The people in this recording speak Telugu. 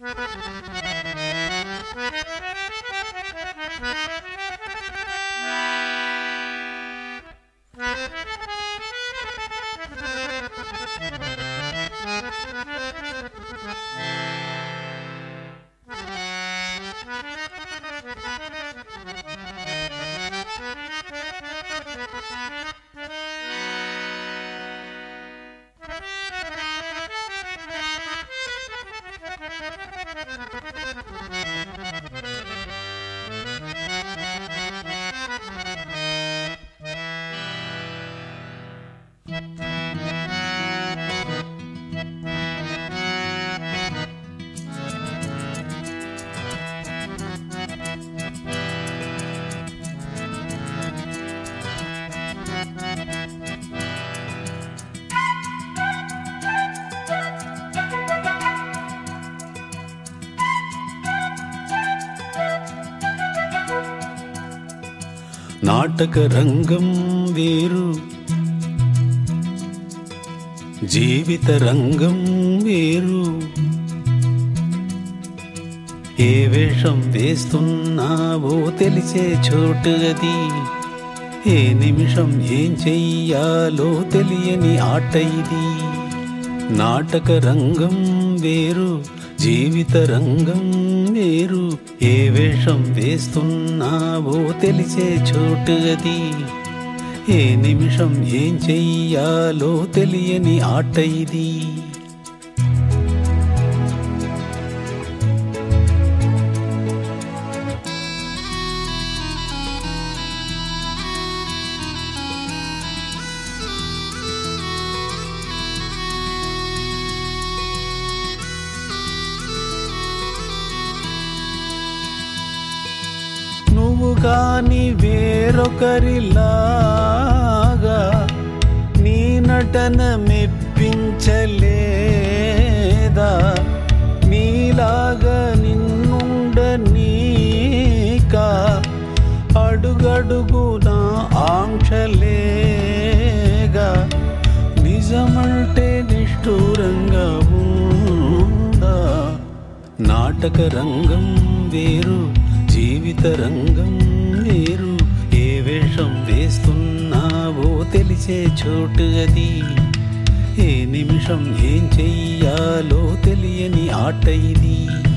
నాటక రంగం వేరు జీవిత రంగం వేరు ఏ వేషం వేస్తున్నావో తెలిసే చోటు అది ఏ నిమిషం ఏం చెయ్యాలో తెలియని ఆట ఇది నాటక రంగం వేరు జీవిత రంగం వేరు ఏ వేషం వేస్తున్నావో తెలిసే చోటు అది ఏ నిమిషం ఏం చెయ్యాలో తెలియని ఆట ఇది నువ్వు కాని వేరొకరిలాగా నీ నటన మెప్పించలేదా నీలాగా నిన్నుండ నీకా అడుగడుగు నా ఆంక్షలేగా నిజమంటే నిష్ఠూరంగా ఉందా నాటక రంగం వేరు జీవిత రంగం వేరు ఏ వేషం వేస్తున్నావో తెలిసే చోటు అది ఏ నిమిషం ఏం చెయ్యాలో తెలియని ఆట ఇది